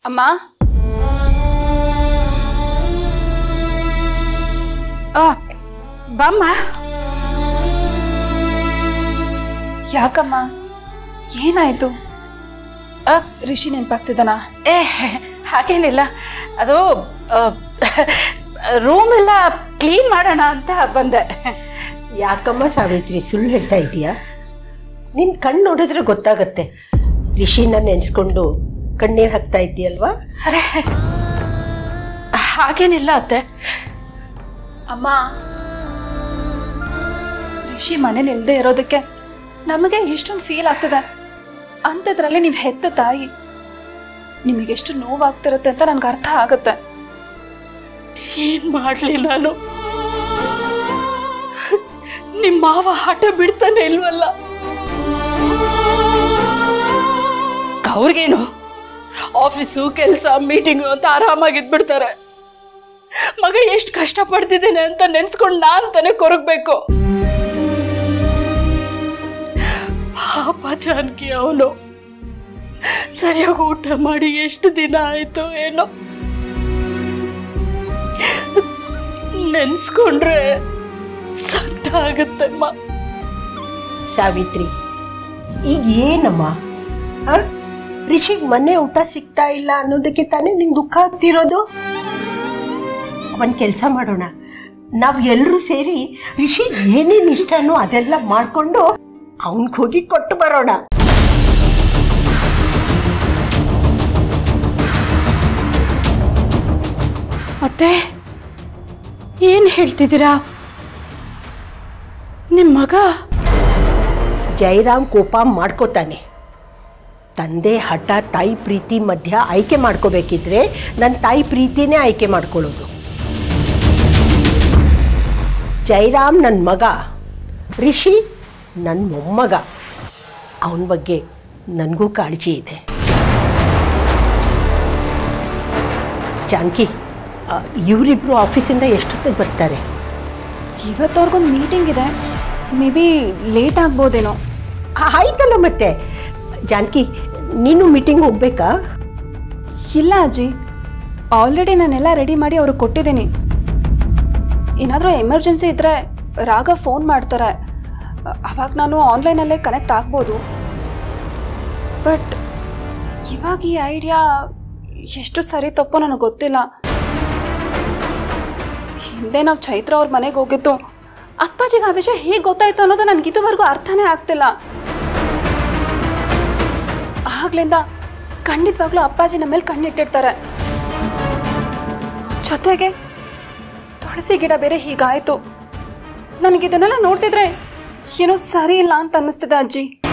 ಅಮ್ಮ ಆ, ಬಾಮ್ಮ ಯಾಕಮ್ಮ ಏನಾಯ್ತು ಆ, ರಿಷಿ ನೆನಪಾಗ್ತಿದ್ದಾನ ಏ ಹಾಗೇನಿಲ್ಲ ಅದು ರೂಮ್ ಎಲ್ಲ ಕ್ಲೀನ್ ಮಾಡೋಣ ಅಂತ ಬಂದೆ ಯಾಕಮ್ಮ ಸಾವಿತ್ರಿ ಸುಳ್ಳು ಹೇಳ್ತಾ ಇದೀಯಾ ನಿನ್ ಕಣ್ಣು ನೋಡಿದ್ರೆ ಗೊತ್ತಾಗತ್ತೆ ರಿಷಿನ ನೆನ್ಸ್ಕೊಂಡು ಕಣ್ಣೀರ್ ಹಾಕ್ತಾ ಇದ್ದೀಯಲ್ವಾ ಅರೆ ಹಾಗೇನಿಲ್ಲ ಅತ್ತೆ ಅಮ್ಮ ರಿಷಿ ಮನೇಲಿ ಇಲ್ದೇ ಇರೋದಕ್ಕೆ ನಮಗೆ ಎಷ್ಟೊಂದು ಫೀಲ್ ಆಗ್ತದೆ ಅಂಥದ್ರಲ್ಲಿ ನೀವು ಹೆತ್ತ ತಾಯಿ ನಿಮಗೆಷ್ಟು ನೋವಾಗ್ತಿರುತ್ತೆ ಅಂತ ನನ್ಗೆ ಅರ್ಥ ಆಗುತ್ತೆ ಏನ್ ಮಾಡ್ಲಿ ನಾನು ನಿಮ್ಮ ಮಾವ ಹಠ ಬಿಡ್ತಾನೆ ಇಲ್ವಲ್ಲ ಅವ್ರಿಗೇನು ಆಫೀಸು ಕೆಲಸ ಮೀಟಿಂಗು ಅಂತ ಆರಾಮಾಗಿದ್ಬಿಡ್ತಾರೆ ಮಗ ಎಷ್ಟು ಕಷ್ಟ ಪಡ್ತಿದ್ದೇನೆ ಅಂತ ನೆನ್ಸ್ಕೊಂಡು ನಾನ್ ತಾನೇ ಕೊರಗ್ಬೇಕು ಪಾಪ ಜಾನಕಿ ಅವನು ಸರಿಯಾಗಿ ಊಟ ಮಾಡಿ ಎಷ್ಟು ದಿನ ಆಯ್ತು ಏನೋ ನೆನ್ಸ್ಕೊಂಡ್ರೆ ಸಂಟ ಆಗುತ್ತಮ್ಮ ಸಾವಿತ್ರಿ ಈಗ ಏನಮ್ಮ ಆ? ರಿಷಿಗ್ ಮನೆ ಊಟ ಸಿಗ್ತಾ ಇಲ್ಲ ಅನ್ನೋದಕ್ಕೆ ತಾನೇ ನಿಂಗೆ ದುಃಖ ಆಗ್ತಿರೋದು ಒಂದ್ ಕೆಲಸ ಮಾಡೋಣ ನಾವ್ ಎಲ್ರೂ ಸೇರಿ ರಿಷಿಗ್ ಏನೇನ್ ಇಷ್ಟನೋ ಅದೆಲ್ಲ ಮಾಡ್ಕೊಂಡು ಅವನ್ಗೆ ಹೋಗಿ ಕೊಟ್ಟು ಬರೋಣ ಮತ್ತೆ ಏನ್ ಹೇಳ್ತಿದ್ದೀರಾ ನಿಮ್ಮ ಮಗ ಜೈರಾಮ್ ಕೋಪ ಮಾಡ್ಕೋತಾನೆ ತಂದೆ ಹಠ ತಾಯಿ ಪ್ರೀತಿ ಮಧ್ಯ ಆಯ್ಕೆ ಮಾಡ್ಕೋಬೇಕಿದ್ರೆ ನನ್ನ ತಾಯಿ ಪ್ರೀತಿನೇ ಆಯ್ಕೆ ಮಾಡ್ಕೊಳ್ಳೋದು ಜೈರಾಮ್ ನನ್ನ ಮಗ ರಿಷಿ ನನ್ನ ಮೊಮ್ಮಗ ಅವನ ಬಗ್ಗೆ ನನಗೂ ಕಾಳಜಿ ಇದೆ ಜಾನಕಿ ಇವರಿಬ್ರು ಆಫೀಸಿಂದ ಎಷ್ಟೊತ್ತಿಗೆ ಬರ್ತಾರೆ ಇವತ್ತವ್ರಿಗೊಂದು ಮೀಟಿಂಗ್ ಇದೆ ಮೇ ಬಿ ಲೇಟ್ ಆಗ್ಬೋದೇನೋ ಆಯ್ತಲ್ಲ ಮತ್ತೆ ಜಾನಕಿ ನೀನು ಮೀಟಿಂಗ್ ಹೋಗ್ಬೇಕಾ ಇಲ್ಲ ಅಜ್ಜಿ ಆಲ್ರೆಡಿ ನಾನೆಲ್ಲ ರೆಡಿ ಮಾಡಿ ಅವ್ರಿಗೆ ಕೊಟ್ಟಿದ್ದೀನಿ ಏನಾದರೂ ಎಮರ್ಜೆನ್ಸಿ ಇದ್ದರೆ ರಾಗ ಫೋನ್ ಮಾಡ್ತಾರೆ ಅ- ಅವಾಗ ನಾನು ಆನ್ಲೈನಲ್ಲೇ ಕನೆಕ್ಟ್ ಆಗ್ಬೋದು ಬಟ್ ಇವಾಗ ಈ ಐಡಿಯಾ ಎಷ್ಟು ಸರಿ ತಪ್ಪೋ ನನಗೆ ಗೊತ್ತಿಲ್ಲ ಹಿಂದೆ ನಾವು ಚೈತ್ರ ಅವ್ರ ಮನೆಗೆ ಹೋಗಿದ್ದು ಅಪ್ಪಾಜಿಗೆ ಆ ವಿಷಯ ಹೇಗೆ ಗೊತ್ತಾಯ್ತು ಅನ್ನೋದು ನನಗೆ ಇದುವರೆಗೂ ಅರ್ಥನೇ ಆಗ್ತಿಲ್ಲ ಆಗ್ಲಿಂದ ಖಂಡಿತವಾಗ್ಲೂ ಅಪ್ಪಾಜಿ ನಮ್ಮ ಮೇಲೆ ಕಣ್ಣಿಟ್ಟಿರ್ತಾರೆ ಜೊತೆಗೆ ತುಳಸಿ ಗಿಡ ಬೇರೆ ಹೀಗಾಯ್ತು ನನಗಿದನ್ನೆಲ್ಲ ನೋಡ್ತಿದ್ರೆ ಏನೋ ಸರಿ ಇಲ್ಲ ಅಂತ ಅನ್ನಿಸ್ತಿದೆ ಅಜ್ಜಿ